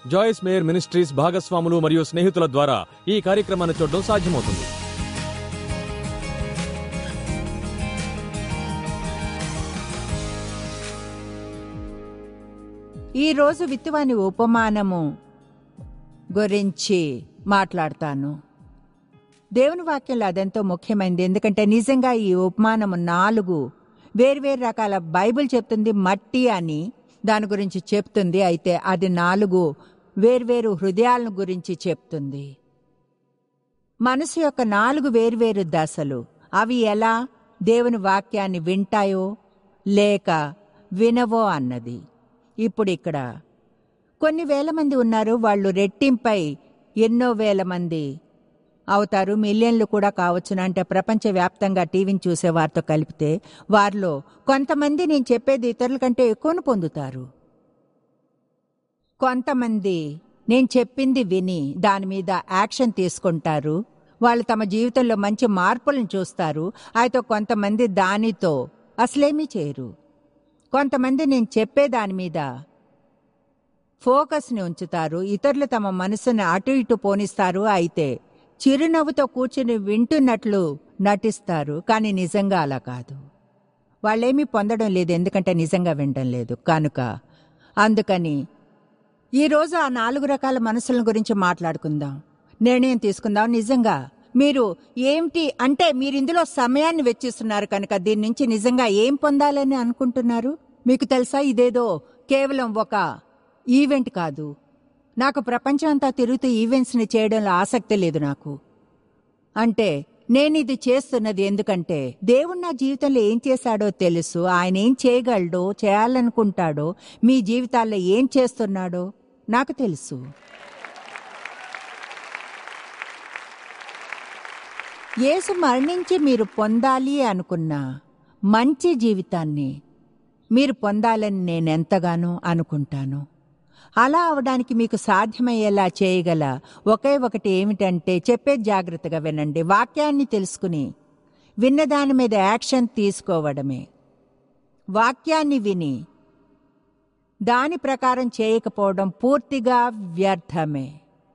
జాయిస్ mayor ministries భాగస్వాములు మరియు స్నేహితుల ద్వారా ఈ కార్యక్రమాన్ని చూడడం సాధ్యమవుతుంది ఈరోజు విత్తువాని ఉపమానము గురించి మాట్లాడతాను దేవుని వాక్యంలో అదెంతో ముఖ్యమైనది ఎందుకంటే నిజంగా ఈ ఉపమానము నాలుగు వేర్వేరు రకాల బైబిల్ చెప్తుంది మట్టి అని దాని గురించి చెప్తుంది అయితే అది నాలుగు వేర్వేరు హృదయాలను గురించి చెప్తుంది మనసు యొక్క నాలుగు వేర్వేరు దశలు అవి ఎలా దేవుని వాక్యాన్ని వింటాయో లేక వినవో అన్నది ఇప్పుడు ఇక్కడ కొన్ని వేల మంది ఉన్నారు వాళ్ళు రెట్టింపై ఎన్నో వేల మంది అవుతారు మిలియన్లు కూడా కావచ్చును అంటే ప్రపంచవ్యాప్తంగా టీవీని చూసే వారితో కలిపితే వారిలో కొంతమంది నేను చెప్పేది ఇతరుల కంటే ఎక్కువను పొందుతారు కొంతమంది నేను చెప్పింది విని దాని మీద యాక్షన్ తీసుకుంటారు వాళ్ళు తమ జీవితంలో మంచి మార్పులను చూస్తారు అయితే కొంతమంది దానితో అసలేమీ చేయరు కొంతమంది నేను చెప్పే దాని మీద ఫోకస్ని ఉంచుతారు ఇతరులు తమ మనసుని అటు ఇటు పోనిస్తారు అయితే చిరునవ్వుతో కూర్చుని వింటున్నట్లు నటిస్తారు కానీ నిజంగా అలా కాదు వాళ్ళేమీ పొందడం లేదు ఎందుకంటే నిజంగా వినడం లేదు కనుక అందుకని ఈరోజు ఆ నాలుగు రకాల మనసుల గురించి మాట్లాడుకుందాం నిర్ణయం తీసుకుందాం నిజంగా మీరు ఏమిటి అంటే మీరు ఇందులో సమయాన్ని వెచ్చిస్తున్నారు కనుక దీని నుంచి నిజంగా ఏం పొందాలని అనుకుంటున్నారు మీకు తెలుసా ఇదేదో కేవలం ఒక ఈవెంట్ కాదు నాకు ప్రపంచం అంతా తిరుగుతూ ఈవెంట్స్ని చేయడంలో ఆసక్తి లేదు నాకు అంటే నేను ఇది చేస్తున్నది ఎందుకంటే దేవుడు నా జీవితంలో ఏం చేశాడో తెలుసు ఆయన ఏం చేయగలడో చేయాలనుకుంటాడో మీ జీవితాల్లో ఏం చేస్తున్నాడో నాకు తెలుసు యేసు మరణించి మీరు పొందాలి అనుకున్న మంచి జీవితాన్ని మీరు పొందాలని నేనెంతగానో అనుకుంటాను అలా అవడానికి మీకు సాధ్యమయ్యేలా చేయగల ఒకే ఒకటి ఏమిటంటే చెప్పేది జాగ్రత్తగా వినండి వాక్యాన్ని తెలుసుకుని విన్నదాని మీద యాక్షన్ తీసుకోవడమే వాక్యాన్ని విని దాని ప్రకారం చేయకపోవడం పూర్తిగా వ్యర్థమే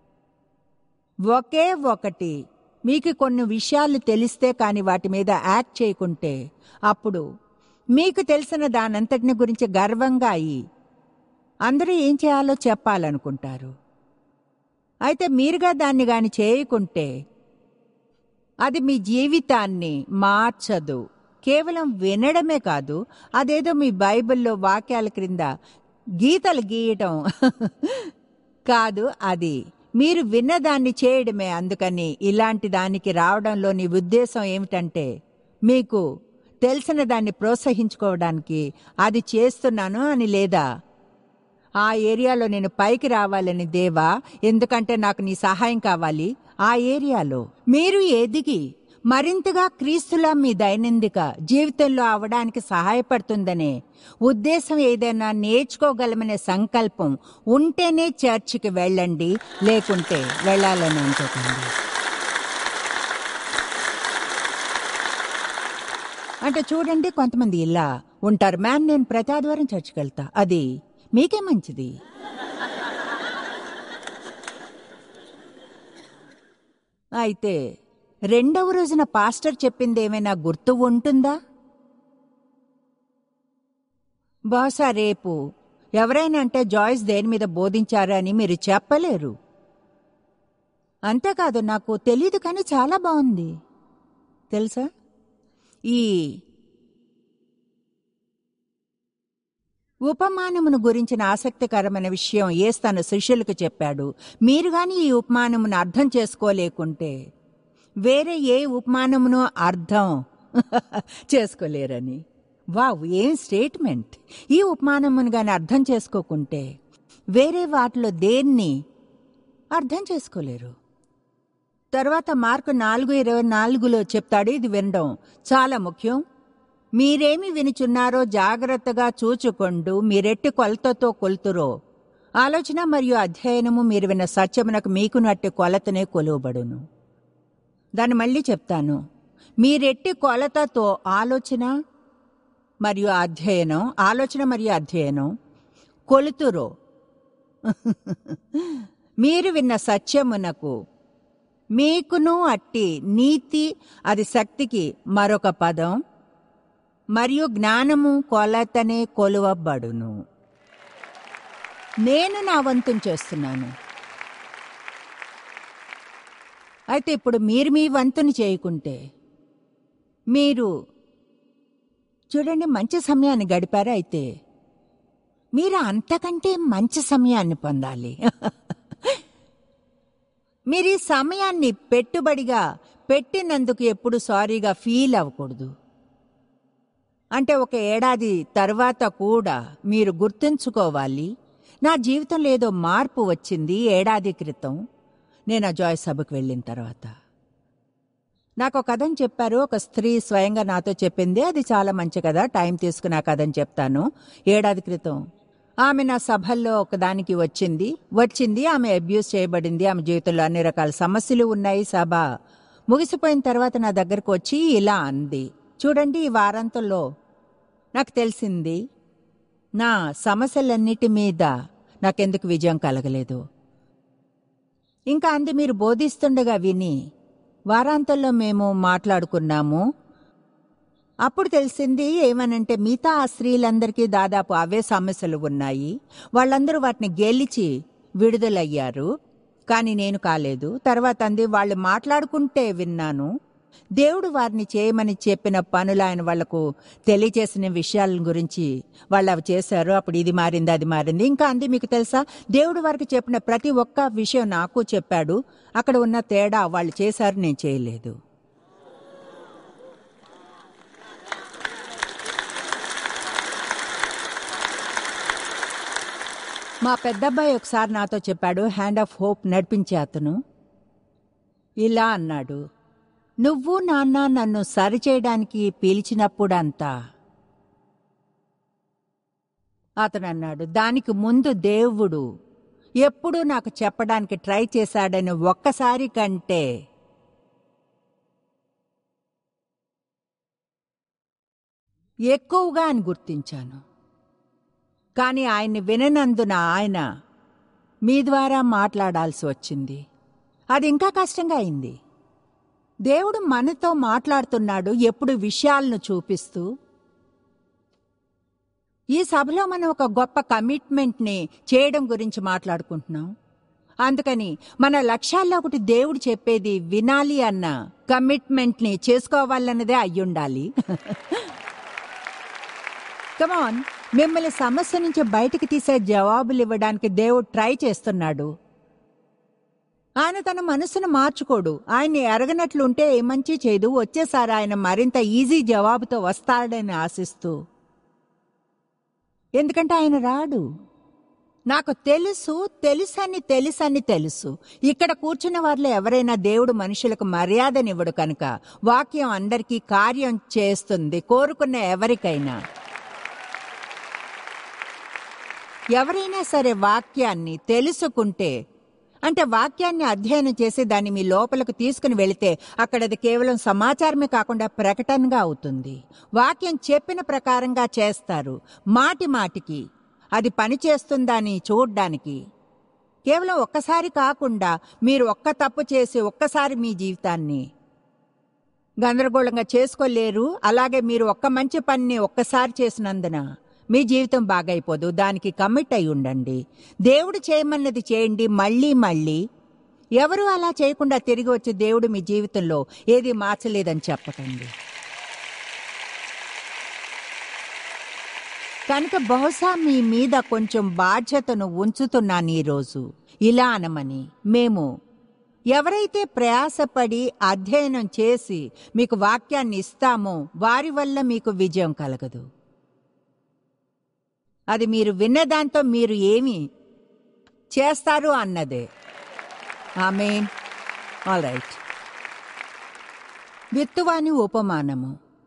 ఒకే ఒకటి మీకు కొన్ని విషయాలు తెలిస్తే కాని వాటి మీద యాక్ట్ చేయకుంటే అప్పుడు మీకు తెలిసిన దానంతటిని గురించి గర్వంగా అయి అందరూ ఏం చేయాలో చెప్పాలనుకుంటారు అయితే మీరుగా దాన్ని గాని చేయకుంటే అది మీ జీవితాన్ని మార్చదు కేవలం వినడమే కాదు అదేదో మీ బైబిల్లో వాక్యాల క్రింద గీతలు గీయటం కాదు అది మీరు విన్నదాన్ని చేయడమే అందుకని ఇలాంటి దానికి రావడంలోని ఉద్దేశం ఏమిటంటే మీకు తెలిసిన దాన్ని ప్రోత్సహించుకోవడానికి అది చేస్తున్నాను అని లేదా ఆ ఏరియాలో నేను పైకి రావాలని దేవా ఎందుకంటే నాకు నీ సహాయం కావాలి ఆ ఏరియాలో మీరు ఎదిగి మరింతగా క్రీస్తులా మీ దైనందిక జీవితంలో అవడానికి సహాయపడుతుందనే ఉద్దేశం ఏదైనా నేర్చుకోగలమనే సంకల్పం ఉంటేనే చర్చికి వెళ్ళండి లేకుంటే వెళ్ళాలని అనుకోకండి అంటే చూడండి కొంతమంది ఇలా ఉంటారు మ్యాన్ నేను ప్రతి ఆదివారం చర్చికి వెళ్తా అది మీకే మంచిది అయితే రెండవ రోజున పాస్టర్ చెప్పింది ఏమైనా గుర్తు ఉంటుందా బహుశా రేపు ఎవరైనా అంటే జాయిస్ దేని మీద బోధించారా అని మీరు చెప్పలేరు అంతేకాదు నాకు తెలియదు కానీ చాలా బాగుంది తెలుసా ఈ ఉపమానమును గురించిన ఆసక్తికరమైన విషయం ఏసు తన శిష్యులకు చెప్పాడు మీరు గాని ఈ ఉపమానమును అర్థం చేసుకోలేకుంటే వేరే ఏ ఉపమానమును అర్థం చేసుకోలేరని వావ్ ఏం స్టేట్మెంట్ ఈ ఉపమానమును గాని అర్థం చేసుకోకుంటే వేరే వాటిలో దేన్ని అర్థం చేసుకోలేరు తర్వాత మార్కు నాలుగు ఇరవై నాలుగులో చెప్తాడు ఇది వినడం చాలా ముఖ్యం మీరేమి వినుచున్నారో జాగ్రత్తగా చూచుకొండు మీరెట్టి కొలతతో కొలుతురో ఆలోచన మరియు అధ్యయనము మీరు విన్న సత్యమునకు మీకు నట్టి కొలతనే కొలువబడును దాన్ని మళ్ళీ చెప్తాను మీరెట్టి కొలతతో ఆలోచన మరియు అధ్యయనం ఆలోచన మరియు అధ్యయనం కొలుతురో మీరు విన్న సత్యమునకు మీకును అట్టి నీతి అది శక్తికి మరొక పదం మరియు జ్ఞానము కొలతనే కొలువబడును నేను నా వంతుని చేస్తున్నాను అయితే ఇప్పుడు మీరు మీ వంతుని చేయకుంటే మీరు చూడండి మంచి సమయాన్ని గడిపారా అయితే మీరు అంతకంటే మంచి సమయాన్ని పొందాలి మీరు ఈ సమయాన్ని పెట్టుబడిగా పెట్టినందుకు ఎప్పుడు సారీగా ఫీల్ అవ్వకూడదు అంటే ఒక ఏడాది తర్వాత కూడా మీరు గుర్తుంచుకోవాలి నా జీవితంలో ఏదో మార్పు వచ్చింది ఏడాది క్రితం నేను ఆ జాయ్ సభకు వెళ్ళిన తర్వాత నాకు ఒక కథని చెప్పారు ఒక స్త్రీ స్వయంగా నాతో చెప్పింది అది చాలా మంచి కథ టైం తీసుకుని ఆ కథని చెప్తాను ఏడాది క్రితం ఆమె నా సభల్లో ఒకదానికి వచ్చింది వచ్చింది ఆమె అబ్యూస్ చేయబడింది ఆమె జీవితంలో అన్ని రకాల సమస్యలు ఉన్నాయి సభ ముగిసిపోయిన తర్వాత నా దగ్గరకు వచ్చి ఇలా అంది చూడండి ఈ వారాంతంలో నాకు తెలిసింది నా సమస్యలన్నిటి మీద నాకెందుకు విజయం కలగలేదు ఇంకా అంది మీరు బోధిస్తుండగా విని వారాంతంలో మేము మాట్లాడుకున్నాము అప్పుడు తెలిసింది ఏమనంటే మిగతా ఆ స్త్రీలందరికీ దాదాపు అవే సమస్యలు ఉన్నాయి వాళ్ళందరూ వాటిని గెలిచి విడుదలయ్యారు కానీ నేను కాలేదు తర్వాత అంది వాళ్ళు మాట్లాడుకుంటే విన్నాను దేవుడు వారిని చేయమని చెప్పిన పనులు ఆయన వాళ్లకు తెలియజేసిన విషయాల గురించి వాళ్ళు అవి చేశారు అప్పుడు ఇది మారింది అది మారింది ఇంకా అంది మీకు తెలుసా దేవుడు వారికి చెప్పిన ప్రతి ఒక్క విషయం నాకు చెప్పాడు అక్కడ ఉన్న తేడా వాళ్ళు చేశారు నేను చేయలేదు మా పెద్దబ్బాయి ఒకసారి నాతో చెప్పాడు హ్యాండ్ ఆఫ్ హోప్ నడిపించే అతను ఇలా అన్నాడు నువ్వు నాన్న నన్ను సరిచేయడానికి పిలిచినప్పుడంతా అతను అన్నాడు దానికి ముందు దేవుడు ఎప్పుడూ నాకు చెప్పడానికి ట్రై చేశాడని ఒక్కసారి కంటే ఎక్కువగా అని గుర్తించాను కానీ ఆయన్ని విననందున ఆయన మీ ద్వారా మాట్లాడాల్సి వచ్చింది అది ఇంకా కష్టంగా అయింది దేవుడు మనతో మాట్లాడుతున్నాడు ఎప్పుడు విషయాలను చూపిస్తూ ఈ సభలో మనం ఒక గొప్ప కమిట్మెంట్ని చేయడం గురించి మాట్లాడుకుంటున్నాం అందుకని మన లక్ష్యాల్లో ఒకటి దేవుడు చెప్పేది వినాలి అన్న కమిట్మెంట్ని చేసుకోవాలన్నదే అయ్యుండాలి కమాన్ మిమ్మల్ని సమస్య నుంచి బయటికి తీసే జవాబులు ఇవ్వడానికి దేవుడు ట్రై చేస్తున్నాడు ఆయన తన మనసును మార్చుకోడు ఆయన్ని ఎరగనట్లుంటే ఏ మంచి చేయదు వచ్చేసారి ఆయన మరింత ఈజీ జవాబుతో వస్తాడని ఆశిస్తూ ఎందుకంటే ఆయన రాడు నాకు తెలుసు తెలుసని తెలుసని తెలుసు ఇక్కడ కూర్చున్న వారిలో ఎవరైనా దేవుడు మనుషులకు మర్యాదనివ్వడు కనుక వాక్యం అందరికీ కార్యం చేస్తుంది కోరుకున్న ఎవరికైనా ఎవరైనా సరే వాక్యాన్ని తెలుసుకుంటే అంటే వాక్యాన్ని అధ్యయనం చేసి దాన్ని మీ లోపలకు తీసుకుని వెళితే అక్కడ అది కేవలం సమాచారమే కాకుండా ప్రకటనగా అవుతుంది వాక్యం చెప్పిన ప్రకారంగా చేస్తారు మాటి మాటికి అది పని చేస్తుందా అని చూడ్డానికి కేవలం ఒక్కసారి కాకుండా మీరు ఒక్క తప్పు చేసి ఒక్కసారి మీ జీవితాన్ని గందరగోళంగా చేసుకోలేరు అలాగే మీరు ఒక్క మంచి పనిని ఒక్కసారి చేసినందున మీ జీవితం బాగైపోదు దానికి కమిట్ అయి ఉండండి దేవుడు చేయమన్నది చేయండి మళ్ళీ మళ్ళీ ఎవరు అలా చేయకుండా తిరిగి వచ్చి దేవుడు మీ జీవితంలో ఏది మార్చలేదని చెప్పకండి కనుక బహుశా మీ మీద కొంచెం బాధ్యతను ఉంచుతున్నాను ఈరోజు ఇలా అనమని మేము ఎవరైతే ప్రయాసపడి అధ్యయనం చేసి మీకు వాక్యాన్ని ఇస్తామో వారి వల్ల మీకు విజయం కలగదు అది మీరు విన్నదాంతో మీరు ఏమి చేస్తారు అన్నదే ఆమె ఆల్ రైట్ విత్తువాని ఉపమానము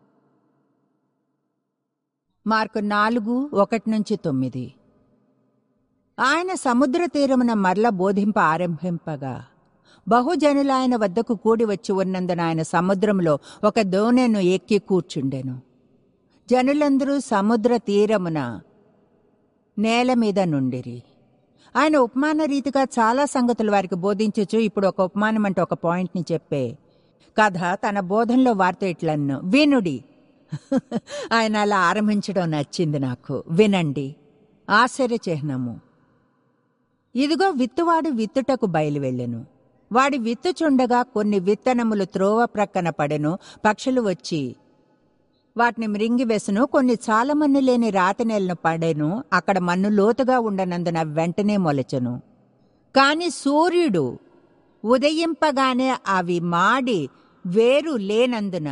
మార్కు నాలుగు ఒకటి నుంచి తొమ్మిది ఆయన సముద్ర తీరమున మరల బోధింప ఆరంభింపగా బహుజనులు ఆయన వద్దకు కూడి వచ్చి ఉన్నందున ఆయన సముద్రంలో ఒక దోణెను ఎక్కి కూర్చుండెను జనులందరూ సముద్ర తీరమున నేల మీద నుండిరి ఆయన ఉపమాన రీతిగా చాలా సంగతులు వారికి బోధించచ్చు ఇప్పుడు ఒక ఉపమానం అంటే ఒక పాయింట్ని చెప్పే కథ తన బోధనలో వార్త ఇట్లన్ను వినుడి ఆయన అలా ఆరంభించడం నచ్చింది నాకు వినండి ఆశ్చర్య చిహ్నము ఇదిగో విత్తువాడు విత్తుటకు బయలువెళ్ళెను వాడి విత్తుచుండగా కొన్ని విత్తనములు త్రోవ ప్రక్కన పడెను పక్షులు వచ్చి వాటిని మృంగివేసును కొన్ని చాలా మన్ను లేని రాతి నేలను పడెను అక్కడ మన్ను లోతుగా ఉండనందున వెంటనే మొలచెను కాని సూర్యుడు ఉదయింపగానే అవి మాడి వేరు లేనందున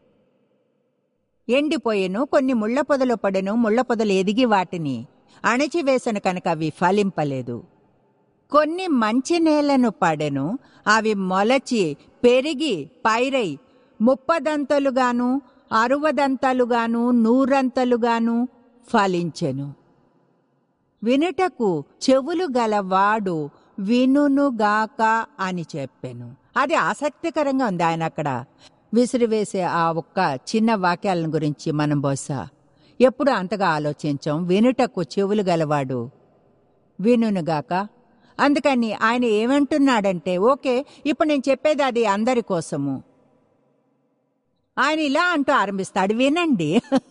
ఎండిపోయెను కొన్ని ముళ్ళ పొదలు పడెను ముళ్ళ పొదలు ఎదిగి వాటిని అణచివేసను కనుక అవి ఫలింపలేదు కొన్ని మంచి నేలను పడెను అవి మొలచి పెరిగి పైరై ముప్పదంతలుగాను అరువదంతలుగాను నూరంతలుగాను ఫలించెను వినుటకు చెవులు గలవాడు వినునుగాక అని చెప్పెను అది ఆసక్తికరంగా ఉంది ఆయన అక్కడ విసిరివేసే ఆ ఒక్క చిన్న వాక్యాలను గురించి మనం బహుశా ఎప్పుడు అంతగా ఆలోచించాం వినుటకు చెవులు గలవాడు వినునుగాక అందుకని ఆయన ఏమంటున్నాడంటే ఓకే ఇప్పుడు నేను చెప్పేది అది అందరి కోసము ఆయన ఇలా అంటూ ఆరంభిస్తాడు వినండి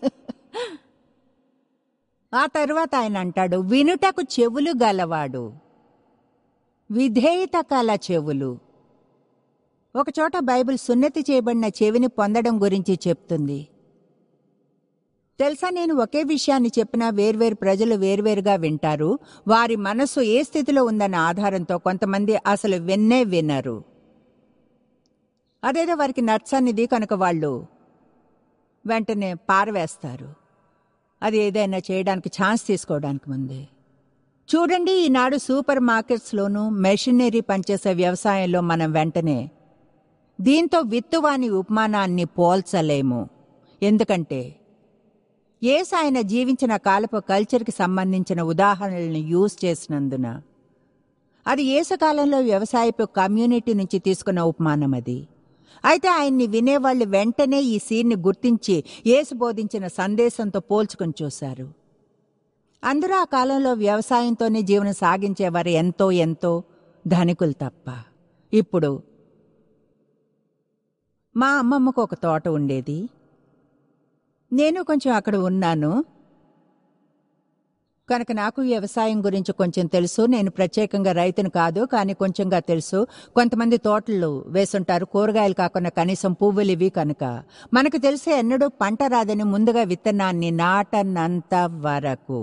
ఆ తర్వాత ఆయన అంటాడు వినుటకు చెవులు గలవాడు విధేయత కల చెవులు ఒకచోట బైబిల్ సున్నతి చేయబడిన చెవిని పొందడం గురించి చెప్తుంది తెలుసా నేను ఒకే విషయాన్ని చెప్పినా వేర్వేరు ప్రజలు వేర్వేరుగా వింటారు వారి మనస్సు ఏ స్థితిలో ఉందన్న ఆధారంతో కొంతమంది అసలు విన్నే వినరు అదేదో వారికి నచ్చనిది కనుక వాళ్ళు వెంటనే పారవేస్తారు అది ఏదైనా చేయడానికి ఛాన్స్ తీసుకోవడానికి ముందే చూడండి ఈనాడు సూపర్ మార్కెట్స్లోనూ మెషినరీ పనిచేసే వ్యవసాయంలో మనం వెంటనే దీంతో విత్తువాని ఉపమానాన్ని పోల్చలేము ఎందుకంటే ఏసు ఆయన జీవించిన కాలపు కల్చర్కి సంబంధించిన ఉదాహరణలను యూజ్ చేసినందున అది ఏసు కాలంలో వ్యవసాయపు కమ్యూనిటీ నుంచి తీసుకున్న ఉపమానం అది అయితే ఆయన్ని వినేవాళ్ళు వెంటనే ఈ సీన్ని గుర్తించి ఏసు బోధించిన సందేశంతో పోల్చుకొని చూశారు అందరూ ఆ కాలంలో వ్యవసాయంతోనే జీవనం సాగించేవారు ఎంతో ఎంతో ధనికులు తప్ప ఇప్పుడు మా అమ్మమ్మకు ఒక తోట ఉండేది నేను కొంచెం అక్కడ ఉన్నాను కనుక నాకు వ్యవసాయం గురించి కొంచెం తెలుసు నేను ప్రత్యేకంగా రైతును కాదు కానీ కొంచెంగా తెలుసు కొంతమంది తోటలు వేసుంటారు కూరగాయలు కాకుండా కనీసం పువ్వులు ఇవి కనుక మనకు తెలిసే ఎన్నడూ పంట రాదని ముందుగా విత్తనాన్ని నాటనంత వరకు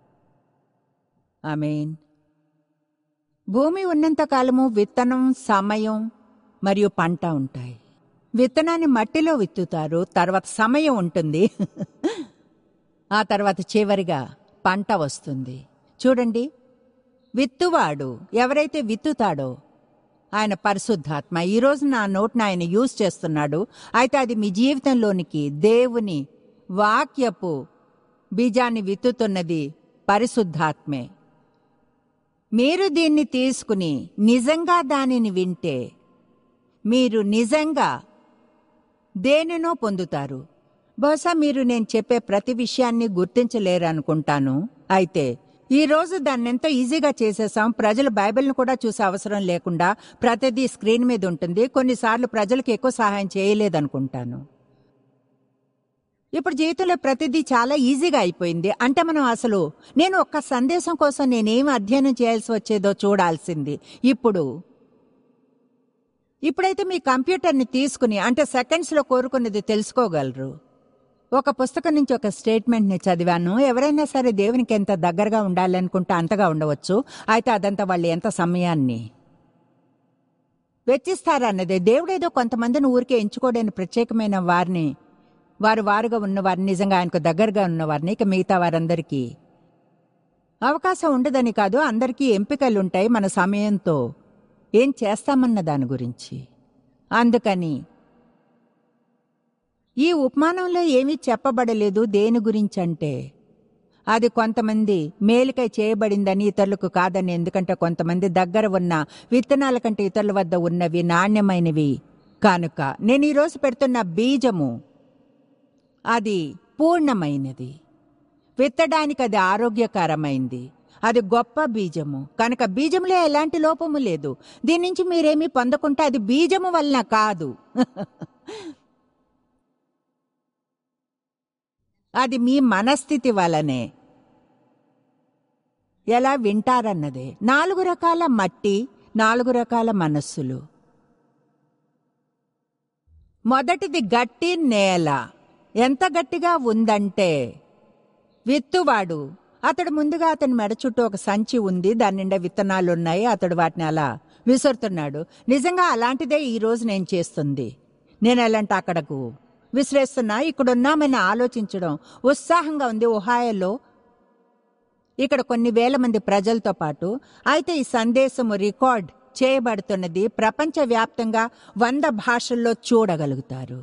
ఆమెన్ భూమి ఉన్నంత కాలము విత్తనం సమయం మరియు పంట ఉంటాయి విత్తనాన్ని మట్టిలో విత్తుతారు తర్వాత సమయం ఉంటుంది ఆ తర్వాత చివరిగా పంట వస్తుంది చూడండి విత్తువాడు ఎవరైతే విత్తుతాడో ఆయన పరిశుద్ధాత్మ ఈరోజు నా నోట్ని ఆయన యూజ్ చేస్తున్నాడు అయితే అది మీ జీవితంలోనికి దేవుని వాక్యపు బీజాన్ని విత్తుతున్నది పరిశుద్ధాత్మే మీరు దీన్ని తీసుకుని నిజంగా దానిని వింటే మీరు నిజంగా దేనినో పొందుతారు బహుశా మీరు నేను చెప్పే ప్రతి విషయాన్ని గుర్తించలేరు అనుకుంటాను అయితే ఈ రోజు దాన్ని ఎంతో ఈజీగా చేసేసాం ప్రజలు బైబిల్ను కూడా చూసే అవసరం లేకుండా ప్రతిదీ స్క్రీన్ మీద ఉంటుంది కొన్నిసార్లు ప్రజలకు ఎక్కువ సహాయం చేయలేదనుకుంటాను ఇప్పుడు జీవితంలో ప్రతిదీ చాలా ఈజీగా అయిపోయింది అంటే మనం అసలు నేను ఒక్క సందేశం కోసం నేనేం అధ్యయనం చేయాల్సి వచ్చేదో చూడాల్సింది ఇప్పుడు ఇప్పుడైతే మీ కంప్యూటర్ని తీసుకుని అంటే సెకండ్స్లో కోరుకున్నది తెలుసుకోగలరు ఒక పుస్తకం నుంచి ఒక స్టేట్మెంట్ని చదివాను ఎవరైనా సరే దేవునికి ఎంత దగ్గరగా ఉండాలనుకుంటే అంతగా ఉండవచ్చు అయితే అదంతా వాళ్ళు ఎంత సమయాన్ని వెచ్చిస్తారన్నదే దేవుడేదో కొంతమందిని ఊరికే ఎంచుకోవడానికి ప్రత్యేకమైన వారిని వారు వారుగా ఉన్నవారిని నిజంగా ఆయనకు దగ్గరగా ఉన్నవారిని ఇక మిగతా వారందరికీ అవకాశం ఉండదని కాదు అందరికీ ఎంపికలుంటాయి మన సమయంతో ఏం చేస్తామన్న దాని గురించి అందుకని ఈ ఉపమానంలో ఏమీ చెప్పబడలేదు దేని గురించంటే అది కొంతమంది మేలుకై చేయబడిందని ఇతరులకు కాదని ఎందుకంటే కొంతమంది దగ్గర ఉన్న విత్తనాల కంటే ఇతరుల వద్ద ఉన్నవి నాణ్యమైనవి కానుక నేను ఈరోజు పెడుతున్న బీజము అది పూర్ణమైనది విత్తడానికి అది ఆరోగ్యకరమైంది అది గొప్ప బీజము కనుక బీజంలో ఎలాంటి లోపము లేదు దీని నుంచి మీరేమీ పొందకుంటే అది బీజము వలన కాదు అది మీ మనస్థితి వలనే ఎలా వింటారన్నదే నాలుగు రకాల మట్టి నాలుగు రకాల మనస్సులు మొదటిది గట్టి నేల ఎంత గట్టిగా ఉందంటే విత్తువాడు అతడు ముందుగా అతని మెడ చుట్టూ ఒక సంచి ఉంది దాని నిండా విత్తనాలు ఉన్నాయి అతడు వాటిని అలా విసురుతున్నాడు నిజంగా అలాంటిదే ఈ రోజు నేను చేస్తుంది నేను ఎలాంటి అక్కడకు విసిరేస్తున్నా ఇక్కడున్నామని ఆలోచించడం ఉత్సాహంగా ఉంది ఒహాయలో ఇక్కడ కొన్ని వేల మంది ప్రజలతో పాటు అయితే ఈ సందేశము రికార్డ్ చేయబడుతున్నది ప్రపంచవ్యాప్తంగా వంద భాషల్లో చూడగలుగుతారు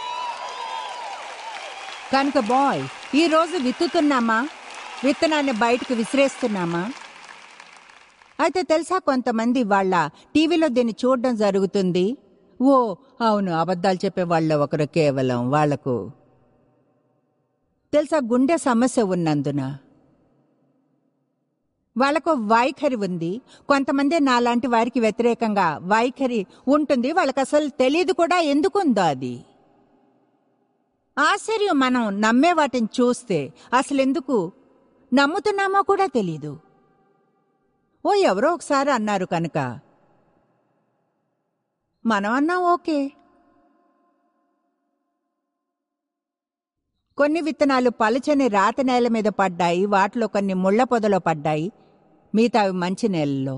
కనుక బాయ్ ఈ రోజు విత్తుతున్నామా విత్తనాన్ని బయటకు విసిరేస్తున్నామా అయితే తెలుసా కొంతమంది వాళ్ళ టీవీలో దీన్ని చూడడం జరుగుతుంది ఓ అవును అబద్ధాలు చెప్పే వాళ్ళ ఒకరు కేవలం వాళ్లకు తెలుసా గుండె సమస్య ఉన్నందున వాళ్ళకు వైఖరి ఉంది కొంతమంది నాలాంటి వారికి వ్యతిరేకంగా వైఖరి ఉంటుంది వాళ్ళకి అసలు తెలియదు కూడా ఎందుకుందో అది ఆశ్చర్యం మనం నమ్మే వాటిని చూస్తే అసలు ఎందుకు నమ్ముతున్నామో కూడా తెలీదు ఓ ఎవరో ఒకసారి అన్నారు కనుక మనం అన్నాం ఓకే కొన్ని విత్తనాలు పలుచని రాతి నేల మీద పడ్డాయి వాటిలో కొన్ని ముళ్ళ పొదలో పడ్డాయి మిగతావి మంచి నేలలో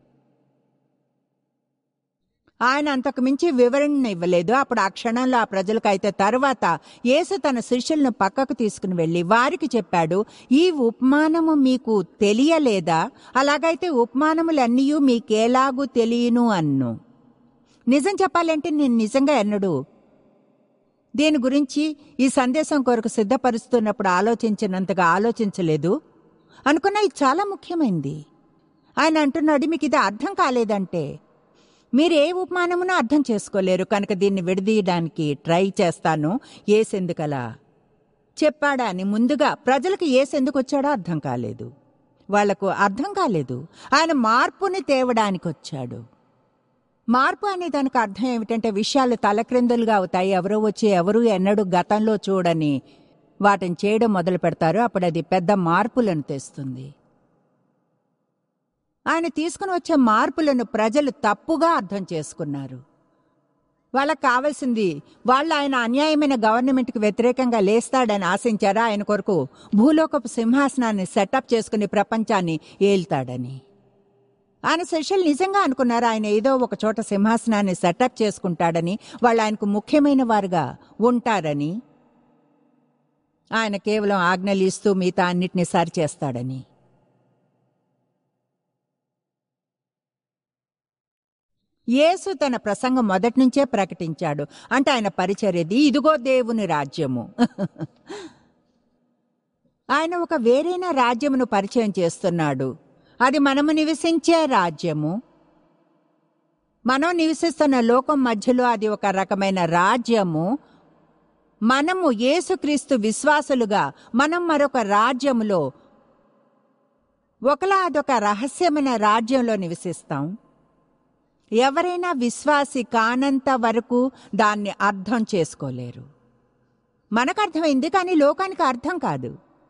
ఆయన అంతకు మించి వివరణ ఇవ్వలేదు అప్పుడు ఆ క్షణంలో ఆ ప్రజలకైతే తర్వాత యేసు తన శిష్యులను పక్కకు తీసుకుని వెళ్ళి వారికి చెప్పాడు ఈ ఉపమానము మీకు తెలియలేదా అలాగైతే ఉపమానములన్నీ మీకేలాగూ తెలియను అన్ను నిజం చెప్పాలంటే నేను నిజంగా ఎన్నడు దీని గురించి ఈ సందేశం కొరకు సిద్ధపరుస్తున్నప్పుడు ఆలోచించినంతగా ఆలోచించలేదు అనుకున్నా ఇది చాలా ముఖ్యమైనది ఆయన అంటున్నాడు మీకు ఇది అర్థం కాలేదంటే మీరు ఏ ఉపమానమునో అర్థం చేసుకోలేరు కనుక దీన్ని విడదీయడానికి ట్రై చేస్తాను ఏసెందుకలా చెప్పాడా అని ముందుగా ప్రజలకు ఏసెందుకు వచ్చాడో అర్థం కాలేదు వాళ్లకు అర్థం కాలేదు ఆయన మార్పుని తేవడానికి వచ్చాడు మార్పు అనే దానికి అర్థం ఏమిటంటే విషయాలు తలక్రిందులుగా అవుతాయి ఎవరో వచ్చి ఎవరు ఎన్నడూ గతంలో చూడని వాటిని చేయడం మొదలు పెడతారు అప్పుడు అది పెద్ద మార్పులను తెస్తుంది ఆయన తీసుకుని వచ్చే మార్పులను ప్రజలు తప్పుగా అర్థం చేసుకున్నారు వాళ్ళకి కావాల్సింది వాళ్ళు ఆయన అన్యాయమైన గవర్నమెంట్కి వ్యతిరేకంగా లేస్తాడని ఆశించారా ఆయన కొరకు భూలోకపు సింహాసనాన్ని సెటప్ చేసుకుని ప్రపంచాన్ని ఏల్తాడని ఆయన శిష్యులు నిజంగా అనుకున్నారు ఆయన ఏదో ఒక చోట సింహాసనాన్ని సెటప్ చేసుకుంటాడని వాళ్ళు ఆయనకు ముఖ్యమైన వారుగా ఉంటారని ఆయన కేవలం ఆజ్ఞలు ఇస్తూ మిగతా అన్నిటినీ సరిచేస్తాడని యేసు తన ప్రసంగం మొదటి నుంచే ప్రకటించాడు అంటే ఆయన పరిచర్యది ఇదిగో దేవుని రాజ్యము ఆయన ఒక వేరైన రాజ్యమును పరిచయం చేస్తున్నాడు అది మనము నివసించే రాజ్యము మనం నివసిస్తున్న లోకం మధ్యలో అది ఒక రకమైన రాజ్యము మనము యేసుక్రీస్తు విశ్వాసులుగా మనం మరొక రాజ్యములో ఒకలా అదొక రహస్యమైన రాజ్యంలో నివసిస్తాం ఎవరైనా విశ్వాసి కానంత వరకు దాన్ని అర్థం చేసుకోలేరు మనకు అర్థమైంది కానీ లోకానికి అర్థం కాదు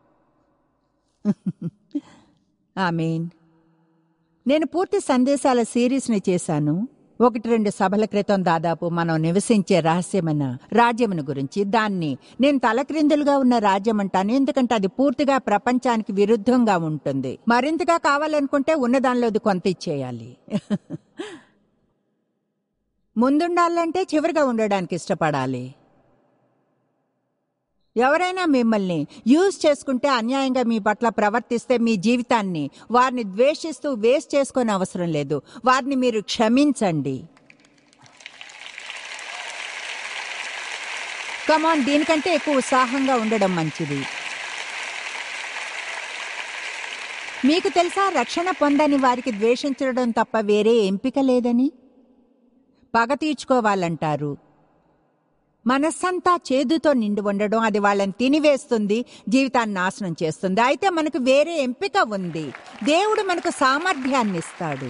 ఆమెన్ నేను పూర్తి సందేశాల సిరీస్ని చేశాను ఒకటి రెండు సభల క్రితం దాదాపు మనం నివసించే రహస్యమైన రాజ్యమును గురించి దాన్ని నేను తలక్రిందులుగా ఉన్న రాజ్యం అంటాను ఎందుకంటే అది పూర్తిగా ప్రపంచానికి విరుద్ధంగా ఉంటుంది మరింతగా కావాలనుకుంటే ఉన్నదానిలోది కొంత ఇచ్చేయాలి ముందుండాలంటే చివరిగా ఉండడానికి ఇష్టపడాలి ఎవరైనా మిమ్మల్ని యూజ్ చేసుకుంటే అన్యాయంగా మీ పట్ల ప్రవర్తిస్తే మీ జీవితాన్ని వారిని ద్వేషిస్తూ వేస్ట్ చేసుకునే అవసరం లేదు వారిని మీరు క్షమించండి కమాన్ దీనికంటే ఎక్కువ ఉత్సాహంగా ఉండడం మంచిది మీకు తెలుసా రక్షణ పొందని వారికి ద్వేషించడం తప్ప వేరే ఎంపిక లేదని పగ తీర్చుకోవాలంటారు మనస్సంతా చేదుతో నిండి ఉండడం అది వాళ్ళని తినివేస్తుంది జీవితాన్ని నాశనం చేస్తుంది అయితే మనకు వేరే ఎంపిక ఉంది దేవుడు మనకు సామర్థ్యాన్ని ఇస్తాడు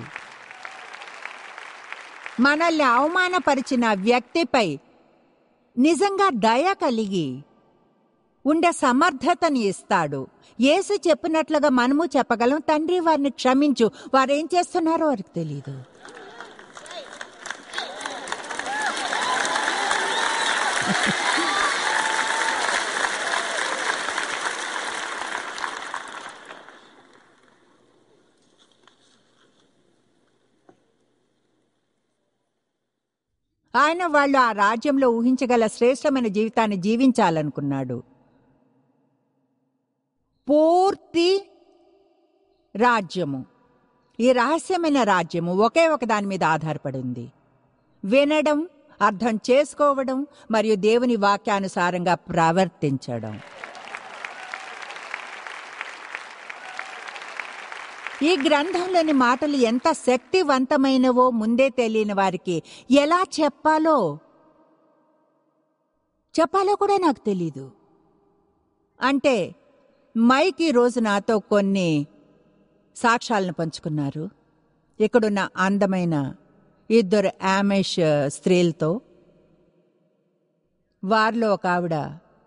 మనల్ని అవమానపరిచిన వ్యక్తిపై నిజంగా దయ కలిగి ఉండే సమర్థతని ఇస్తాడు యేసు చెప్పినట్లుగా మనము చెప్పగలం తండ్రి వారిని క్షమించు వారేం చేస్తున్నారో వారికి తెలియదు ఆయన వాళ్ళు ఆ రాజ్యంలో ఊహించగల శ్రేష్టమైన జీవితాన్ని జీవించాలనుకున్నాడు పూర్తి రాజ్యము ఈ రహస్యమైన రాజ్యము ఒకే ఒక దాని మీద ఆధారపడి ఉంది వినడం అర్థం చేసుకోవడం మరియు దేవుని వాక్యానుసారంగా ప్రవర్తించడం ఈ గ్రంథంలోని మాటలు ఎంత శక్తివంతమైనవో ముందే తెలియని వారికి ఎలా చెప్పాలో చెప్పాలో కూడా నాకు తెలీదు అంటే మైక్ ఈ రోజు నాతో కొన్ని సాక్ష్యాలను పంచుకున్నారు ఇక్కడున్న అందమైన ఇద్దరు ఆమేష్ స్త్రీలతో వారిలో ఒక ఆవిడ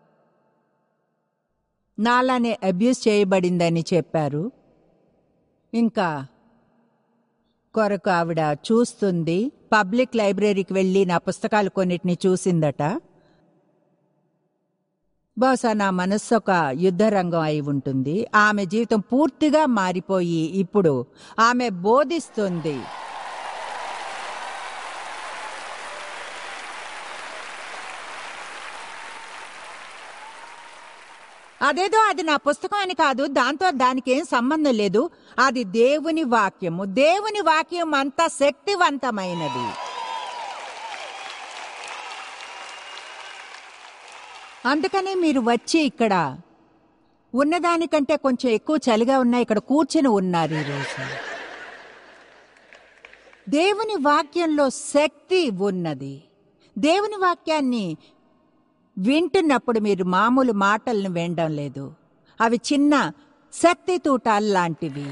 నాలానే అబ్యూస్ చేయబడిందని చెప్పారు ఇంకా కొరకు ఆవిడ చూస్తుంది పబ్లిక్ లైబ్రరీకి వెళ్ళి నా పుస్తకాలు కొన్నిటిని చూసిందట బహుశా నా మనస్సు ఒక యుద్ధ రంగం అయి ఉంటుంది ఆమె జీవితం పూర్తిగా మారిపోయి ఇప్పుడు ఆమె బోధిస్తుంది అదేదో అది నా పుస్తకం అని కాదు దాంతో దానికి ఏం సంబంధం లేదు అది దేవుని వాక్యము దేవుని వాక్యం అంత శక్తివంతమైనది అందుకనే మీరు వచ్చి ఇక్కడ ఉన్నదానికంటే కొంచెం ఎక్కువ చలిగా ఉన్నా ఇక్కడ కూర్చుని ఉన్నారు ఈరోజు దేవుని వాక్యంలో శక్తి ఉన్నది దేవుని వాక్యాన్ని వింటున్నప్పుడు మీరు మామూలు మాటలను వినడం లేదు అవి చిన్న శక్తి తూటాలు లాంటివి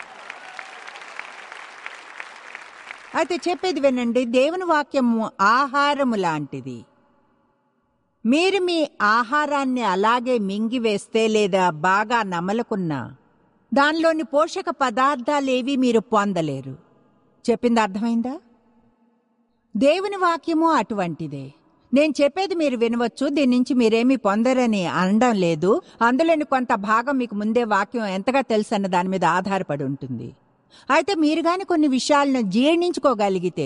అయితే చెప్పేది వినండి దేవుని వాక్యము ఆహారము లాంటిది మీరు మీ ఆహారాన్ని అలాగే మింగివేస్తే లేదా బాగా నమలకున్నా దానిలోని పోషక పదార్థాలేవి మీరు పొందలేరు చెప్పింది అర్థమైందా దేవుని వాక్యము అటువంటిదే నేను చెప్పేది మీరు వినవచ్చు దీని నుంచి మీరేమీ పొందరని అనడం లేదు అందులోని కొంత భాగం మీకు ముందే వాక్యం ఎంతగా తెలుసు అన్న దాని మీద ఆధారపడి ఉంటుంది అయితే మీరు గాని కొన్ని విషయాలను జీర్ణించుకోగలిగితే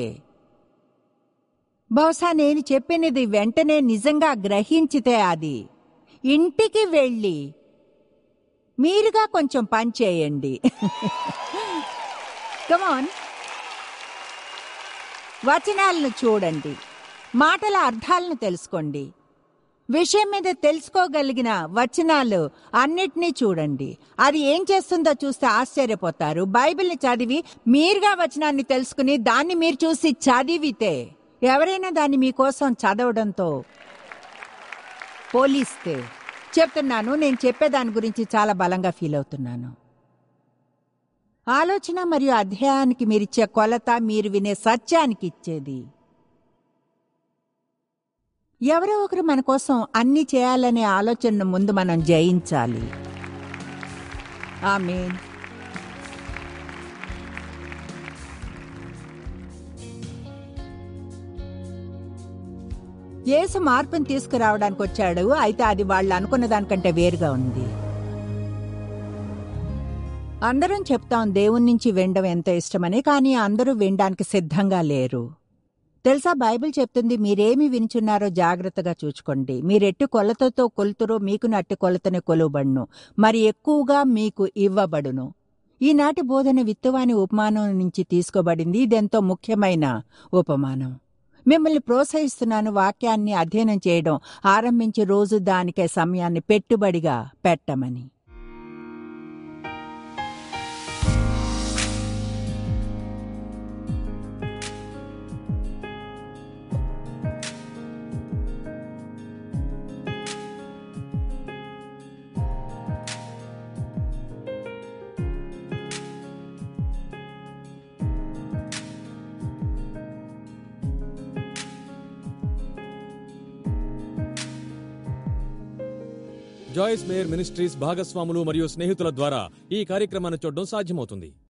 బహుశా నేను చెప్పినది వెంటనే నిజంగా గ్రహించితే అది ఇంటికి వెళ్ళి మీరుగా కొంచెం పని చేయండి కమాన్ వచనాలను చూడండి మాటల అర్థాలను తెలుసుకోండి విషయం మీద తెలుసుకోగలిగిన వచనాలు అన్నిటినీ చూడండి అది ఏం చేస్తుందో చూస్తే ఆశ్చర్యపోతారు బైబిల్ని చదివి మీరుగా వచనాన్ని తెలుసుకుని దాన్ని మీరు చూసి చదివితే ఎవరైనా దాన్ని మీకోసం చదవడంతో పోలిస్తే చెప్తున్నాను నేను చెప్పే దాని గురించి చాలా బలంగా ఫీల్ అవుతున్నాను ఆలోచన మరియు అధ్యాయానికి మీరిచ్చే కొలత మీరు వినే సత్యానికి ఇచ్చేది ఎవరో ఒకరు మన కోసం అన్ని చేయాలనే ఆలోచనను ముందు మనం జయించాలి ఆమె యేసు మార్పుని తీసుకురావడానికి వచ్చాడు అయితే అది వాళ్ళు అనుకున్న దానికంటే వేరుగా ఉంది అందరం చెప్తాం దేవుని నుంచి వినడం ఎంత ఇష్టమని కానీ అందరూ వినడానికి సిద్ధంగా లేరు తెలుసా బైబిల్ చెప్తుంది మీరేమి వినిచున్నారో జాగ్రత్తగా చూచుకోండి మీరెట్టు కొలతతో కొలుతురో మీకు నట్టి కొలతని కొలువబడును మరి ఎక్కువగా మీకు ఇవ్వబడును ఈనాటి బోధన విత్తువాని ఉపమానం నుంచి తీసుకోబడింది ఇదెంతో ముఖ్యమైన ఉపమానం మిమ్మల్ని ప్రోత్సహిస్తున్నాను వాక్యాన్ని అధ్యయనం చేయడం ఆరంభించి రోజు దానికే సమయాన్ని పెట్టుబడిగా పెట్టమని జాయిస్ మేయర్ మినిస్ట్రీస్ భాగస్వాములు మరియు స్నేహితుల ద్వారా ఈ కార్యక్రమాన్ని చూడడం సాధ్యమవుతుంది